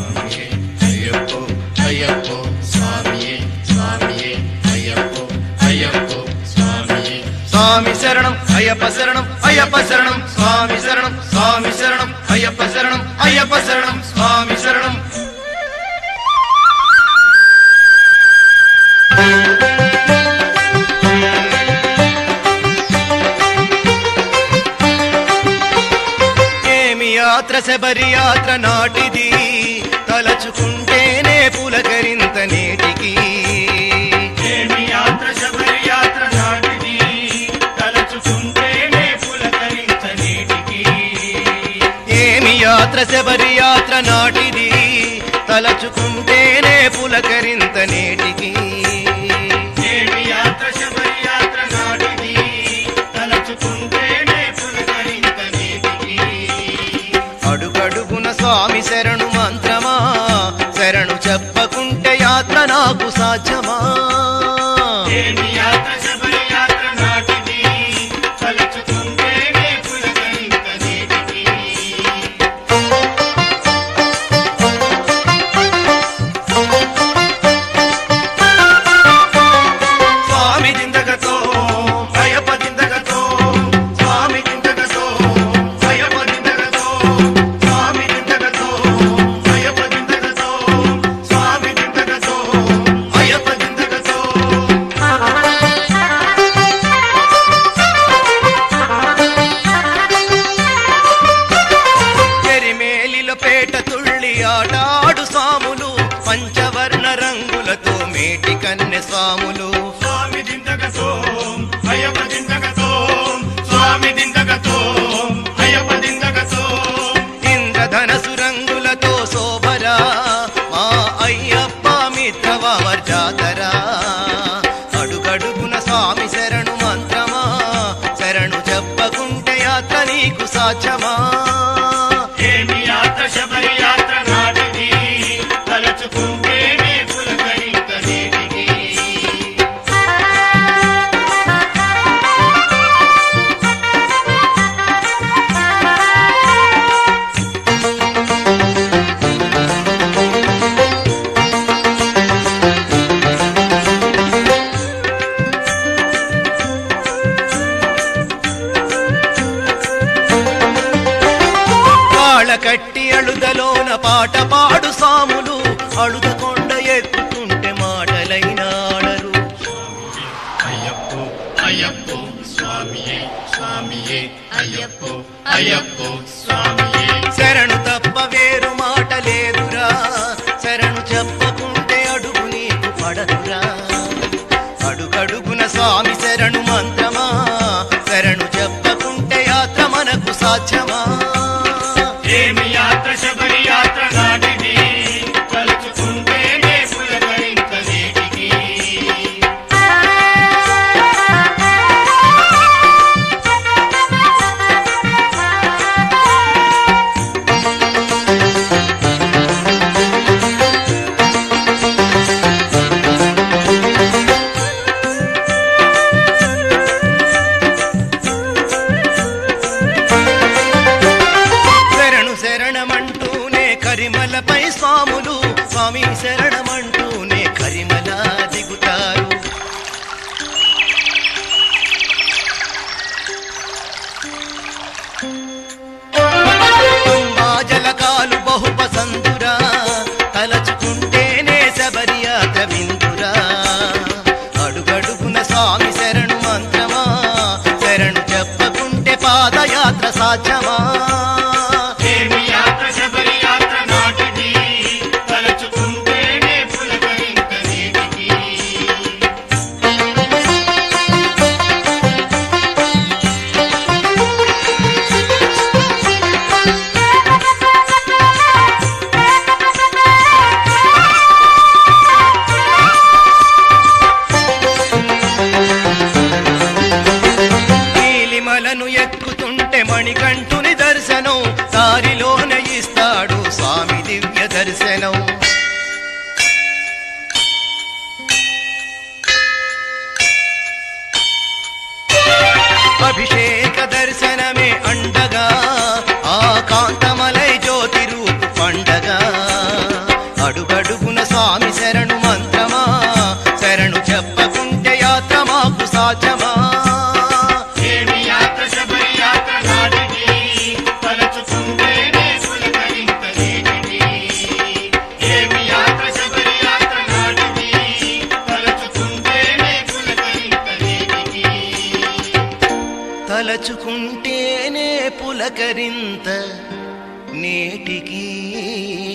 స్వామియే అయ్యప్పో అయ్యప్పో స్వామియే స్వామియే అయ్యప్పో అయ్యప్పో స్వామియే స్వామి శరణం అయ్యప్ప శరణం అయ్యప్ప శరణం స్వామి శరణం స్వామి శరణం అయ్యప్ప శరణం అయ్యప్ప శరణం స్వామి శరణం ఏమి యాత్ర శబరి యాత్ర నాటిది తలచుకుంటేనే పులకరింత నేటికి ఏమి యాత్ర శబరి యాత్ర నాటిది తలచుకుంటేనే పులకరించ నేటికి ఏమి యాత్ర శబరి యాత్ర నాటిది తలచుకుంటేనే పులకరింత నేటికి ఏమి యాత్ర శబరి యాత్ర నాటిది తలచుకుంటేనే పులకరించ నేటికి అడుగడుగున స్వామి శరణు మంత్రమా శరణు చెప్పకుంటే యాత్ర నాకు సాధ్యమా ఏమి యాత్ర శబరి యాత్ర నాటిది తలచుకుంటేనే పులకరించ నేటికి స్వామి దిందగతో అయ్యప్ప దిందగతో స్వామి దిందగతో అయ్యప్ప దిందగతో స్వామి దిందగతో అయ్యప్ప దిందగతో స్వామి దిందగతో అయ్యప్ప దిందగతో ఎరిమేలిలో పేట తుళ్ళి ఆటాడు స్వాములు పంచవర్ణ రంగులతో మేటి కన్నె స్వాములు స్వామి దిందగతో అయ్యప్ప దిందగతో స్వామి దిందగతో అయ్యప్ప దిందగతో ఇంద్రధనసు రంగులతో శోభరా మా అయ్యప్ప మిత్రవావర్ జాతరా అడుగడుగున స్వామి శరణు మంత్రమా శరణు చెప్పకుంటే యాత్ర నీకు సాధ్యమా ఏమి యాత్ర శబరి యాత్ర నాటిది తలచుకుంటేనే పులకరింత నేటికి కాళ్ళ కట్టి అಳುదలోన పాట పాడు సాములు అಳುద కొండ ఎక్కుతుంటే మాటలైన ఆడరు అయ్యప్పో అయ్యప్పో స్వామియే స్వామియే అయ్యప్పో అయ్యప్పో స్వామియే శరణు తప్ప వేరు మాట లేదురా శరణు చెప్పకుంటే అడుగు నీకు పడదురా అడుగడుగున స్వామి శరణు మంత్రమా శరణు చెప్పకుంటే యాత్ర మనకు సాధ్యమా ఏమి యాత్ర శబరి యాత్ర నాటిది తలుచుకుంటేనే పులకరింత నేటికి శరణు శరణమంటూనే కరిమలపై స్వాములు స్వామి శరణమంటూనే కరిమల దిగుతారు తుంబాజలకాలు బహుపసందురా తలచుకుంటేనే శబరియాత్ర విందురా అడుగడుగున స్వామి శరణు మంత్రమా శరణు చెప్పకుంటే పాదయాత్ర సాధ్యమా ఏమి యాత్ర శబరి యాత్ర నాటిది తలుచుకుంటేనే పులకరింత నేటికి నీలిమలను ఎక్కుతుంటే మణికంఠుని దర్శనం దారిలోన ఇస్తాడు స్వామి దివ్య దర్శనం అభిషేక దర్శనమే అండగా ఆ కాంతమలై జ్యోతి రూపు పండగా అడుగడుగున స్వామి శరణు మంత్రమా శరణు చెప్పకుంటే యాత్ర మాకు సాధ్యమా ఏమి యాత్ర శబరి యాత్ర నాటికి తలచుకుంటేనే పులకరింత నేటికి ఏమి యాత్ర శబరి యాత్ర నాటికి తలచుకుంటేనే పులకరింత నేటికి తలచుకుంటేనే పులకరింత నేటికి